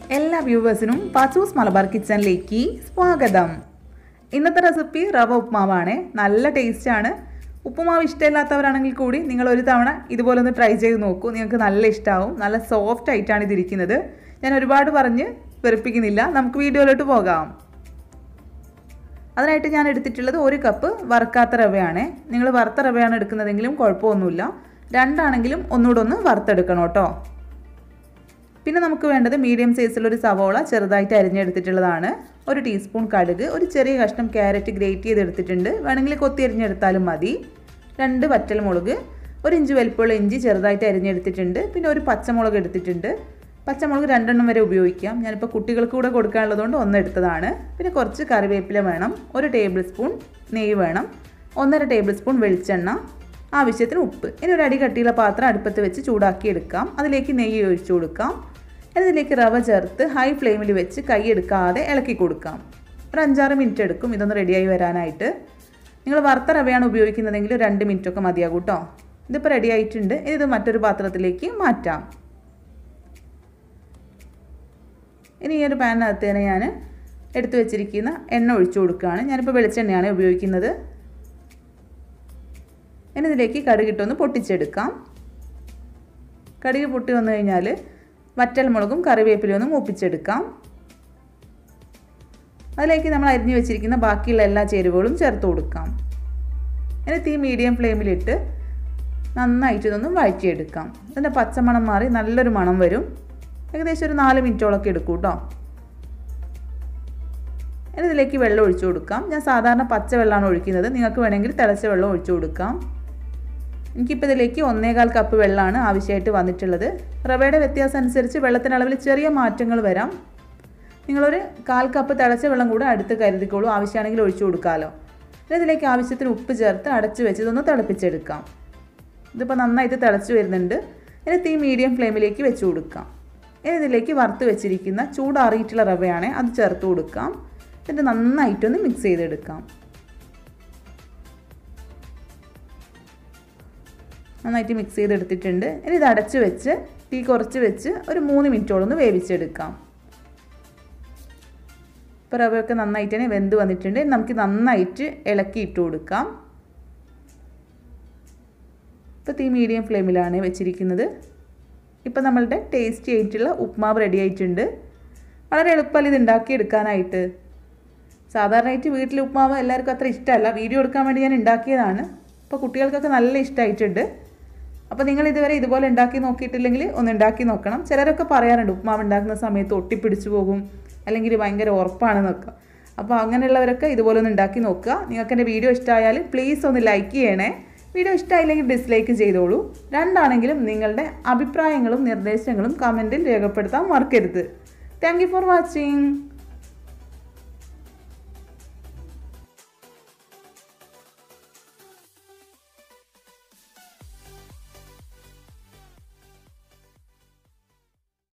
എല്ലാ വ്യൂവേഴ്സിനും പാച്ചൂസ് മലബാർ കിച്ചണിലേക്ക് സ്വാഗതം ഇന്നത്തെ റെസിപ്പി റവ ഉപ്മാവാണ് നല്ല ടേസ്റ്റാണ് ഉപ്പുമാവ് ഇഷ്ടമില്ലാത്തവരാണെങ്കിൽ കൂടി നിങ്ങൾ ഒരു തവണ ഇതുപോലെ ഒന്ന് ട്രൈ ചെയ്ത് നോക്കൂ നിങ്ങൾക്ക് നല്ല ഇഷ്ടമാവും നല്ല സോഫ്റ്റ് ആയിട്ടാണ് ഇതിരിക്കുന്നത് ഞാൻ ഒരുപാട് പറഞ്ഞ് വെറുപ്പിക്കുന്നില്ല നമുക്ക് വീഡിയോയിലോട്ട് പോകാം അതിനായിട്ട് ഞാൻ എടുത്തിട്ടുള്ളത് ഒരു കപ്പ് വറുക്കാത്ത റവയാണ് നിങ്ങൾ വറുത്ത റവയാണ് എടുക്കുന്നതെങ്കിലും കുഴപ്പമൊന്നുമില്ല രണ്ടാണെങ്കിലും ഒന്നുകൂടെ ഒന്ന് വറുത്തെടുക്കണം കേട്ടോ പിന്നെ നമുക്ക് വേണ്ടത് മീഡിയം സൈസിലൊരു സവോള ചെറുതായിട്ട് അരിഞ്ഞെടുത്തിട്ടുള്ളതാണ് ഒരു ടീസ്പൂൺ കടുക് ഒരു ചെറിയ കഷ്ണം ക്യാരറ്റ് ഗ്രേറ്റ് ചെയ്തെടുത്തിട്ടുണ്ട് വേണമെങ്കിൽ കൊത്തി അരിഞ്ഞെടുത്താലും മതി രണ്ട് വറ്റൽമുളക് ഒരു ഇഞ്ച് വലിപ്പമുള്ള ഇഞ്ചി ചെറുതായിട്ട് അരിഞ്ഞെടുത്തിട്ടുണ്ട് പിന്നെ ഒരു പച്ചമുളക് എടുത്തിട്ടുണ്ട് പച്ചമുളക് രണ്ടെണ്ണം വരെ ഉപയോഗിക്കാം ഞാനിപ്പോൾ കുട്ടികൾക്ക് കൂടെ കൊടുക്കാനുള്ളതുകൊണ്ട് ഒന്ന് എടുത്തതാണ് പിന്നെ കുറച്ച് കറിവേപ്പില വേണം ഒരു ടേബിൾ സ്പൂൺ നെയ്യ് വേണം ഒന്നര ടേബിൾ സ്പൂൺ വെളിച്ചെണ്ണ ആവശ്യത്തിന് ഉപ്പ് ഇനി ഒരു അടി കട്ടിയുള്ള പാത്രം അടുപ്പത്ത് വെച്ച് ചൂടാക്കി എടുക്കാം അതിലേക്ക് നെയ്യ് ഒഴിച്ചു കൊടുക്കാം ഇതിലേക്ക് റവ ചേർത്ത് ഹൈ ഫ്ലെയിമിൽ വെച്ച് കൈ എടുക്കാതെ ഇളക്കി കൊടുക്കാം ഒരു അഞ്ചാറ് മിനിറ്റ് എടുക്കും ഇതൊന്ന് റെഡിയായി വരാനായിട്ട് നിങ്ങൾ വറുത്ത റവയാണ് ഉപയോഗിക്കുന്നതെങ്കിൽ രണ്ട് മിനിറ്റൊക്കെ മതിയാകും കേട്ടോ ഇതിപ്പോൾ റെഡി ആയിട്ടുണ്ട് ഇനി ഇത് മറ്റൊരു പാത്രത്തിലേക്ക് മാറ്റാം ഇനി ഈ ഒരു പാനിനകത്ത് തന്നെ ഞാൻ എടുത്തു വെച്ചിരിക്കുന്ന എണ്ണ ഒഴിച്ചു കൊടുക്കുകയാണ് ഞാനിപ്പോൾ വെളിച്ചെണ്ണയാണ് ഉപയോഗിക്കുന്നത് ഇനി ഇതിലേക്ക് കടുകിട്ടൊന്ന് പൊട്ടിച്ചെടുക്കാം കടുക് പൊട്ടി വന്നു കഴിഞ്ഞാൽ വറ്റൽമുളകും കറിവേപ്പിലയും ഒന്ന് മൂപ്പിച്ചെടുക്കാം അതിലേക്ക് നമ്മൾ അരിഞ്ഞു വെച്ചിരിക്കുന്ന ബാക്കിയുള്ള എല്ലാ ചേരുവകളും ചേർത്ത് കൊടുക്കാം ഇനി തീ മീഡിയം ഫ്ലെയിമിലിട്ട് നന്നായിട്ട് ഇതൊന്ന് വഴറ്റിയെടുക്കാം ഇതിൻ്റെ പച്ചമണം മാറി നല്ലൊരു മണം വരും ഏകദേശം ഒരു നാല് മിനിറ്റോളൊക്കെ എടുക്കും കേട്ടോ ഇനി ഇതിലേക്ക് വെള്ളം ഒഴിച്ചു കൊടുക്കാം ഞാൻ സാധാരണ പച്ച വെള്ളമാണ് ഒഴിക്കുന്നത് നിങ്ങൾക്ക് വേണമെങ്കിൽ തിളച്ച വെള്ളം ഒഴിച്ചു കൊടുക്കാം എനിക്കിപ്പോൾ ഇതിലേക്ക് ഒന്നേകാൽ കപ്പ് വെള്ളമാണ് ആവശ്യമായിട്ട് വന്നിട്ടുള്ളത് റവയുടെ വ്യത്യാസം അനുസരിച്ച് വെള്ളത്തിൻ്റെ അളവിൽ ചെറിയ മാറ്റങ്ങൾ വരാം നിങ്ങളൊരു കാൽ കപ്പ് തിളച്ച വെള്ളം കൂടെ അടുത്ത് കരുതിക്കോളൂ ആവശ്യമാണെങ്കിൽ ഒഴിച്ചു കൊടുക്കാമല്ലോ ഇനി ഇതിലേക്ക് ആവശ്യത്തിന് ഉപ്പ് ചേർത്ത് അടച്ച് വെച്ച് ഇതൊന്ന് തിളപ്പിച്ചെടുക്കാം ഇതിപ്പോൾ നന്നായിട്ട് തിളച്ച് വരുന്നുണ്ട് ഇനി തീ മീഡിയം ഫ്ലെയിമിലേക്ക് വെച്ച് കൊടുക്കാം ഇനി ഇതിലേക്ക് വറുത്ത് വെച്ചിരിക്കുന്ന ചൂടാറിയിട്ടുള്ള റവയാണ് അത് ചേർത്ത് കൊടുക്കാം എന്നിട്ട് നന്നായിട്ടൊന്ന് മിക്സ് ചെയ്തെടുക്കാം നന്നായിട്ട് മിക്സ് ചെയ്തെടുത്തിട്ടുണ്ട് ഇനി ഇത് അടച്ച് വെച്ച് തീ കുറച്ച് വെച്ച് ഒരു മൂന്ന് മിനിറ്റോളം ഒന്ന് വേവിച്ചെടുക്കാം ഇപ്പോൾ റവയൊക്കെ നന്നായിട്ട് തന്നെ വെന്ത് വന്നിട്ടുണ്ട് നമുക്ക് നന്നായിട്ട് ഇളക്കി ഇട്ട് കൊടുക്കാം ഇപ്പോൾ തീ മീഡിയം ഫ്ലെയിമിലാണ് വെച്ചിരിക്കുന്നത് ഇപ്പോൾ നമ്മളുടെ ടേസ്റ്റി ആയിട്ടുള്ള ഉപ്മാവ് റെഡി ആയിട്ടുണ്ട് വളരെ എളുപ്പമല്ല ഇത് ഉണ്ടാക്കിയെടുക്കാനായിട്ട് സാധാരണയായിട്ട് വീട്ടിൽ ഉപ്മാവ് എല്ലാവർക്കും അത്ര ഇഷ്ടമല്ല വീഡിയോ എടുക്കാൻ വേണ്ടി ഞാൻ ഉണ്ടാക്കിയതാണ് അപ്പോൾ കുട്ടികൾക്കൊക്കെ നല്ല ഇഷ്ടമായിട്ടുണ്ട് അപ്പോൾ നിങ്ങൾ ഇതുവരെ ഇതുപോലെ ഉണ്ടാക്കി നോക്കിയിട്ടില്ലെങ്കിൽ ഒന്ന് ഉണ്ടാക്കി നോക്കണം ചിലരൊക്കെ പറയാറുണ്ട് ഉപ്മാവ് ഉണ്ടാക്കുന്ന സമയത്ത് ഒട്ടിപ്പിടിച്ചു പോകും അല്ലെങ്കിൽ ഭയങ്കര ഉറപ്പാണെന്നൊക്കെ അപ്പോൾ അങ്ങനെയുള്ളവരൊക്കെ ഇതുപോലെ ഒന്ന് ഉണ്ടാക്കി നോക്കുക നിങ്ങൾക്ക് എൻ്റെ വീഡിയോ ഇഷ്ടമായാൽ പ്ലീസ് ഒന്ന് ലൈക്ക് ചെയ്യണേ വീഡിയോ ഇഷ്ടമായില്ലെങ്കിൽ ഡിസ്ലൈക്ക് ചെയ്തോളൂ രണ്ടാണെങ്കിലും നിങ്ങളുടെ അഭിപ്രായങ്ങളും നിർദ്ദേശങ്ങളും കമൻറ്റിൽ രേഖപ്പെടുത്താൻ മറക്കരുത് താങ്ക് യു ഫോർ വാച്ചിങ്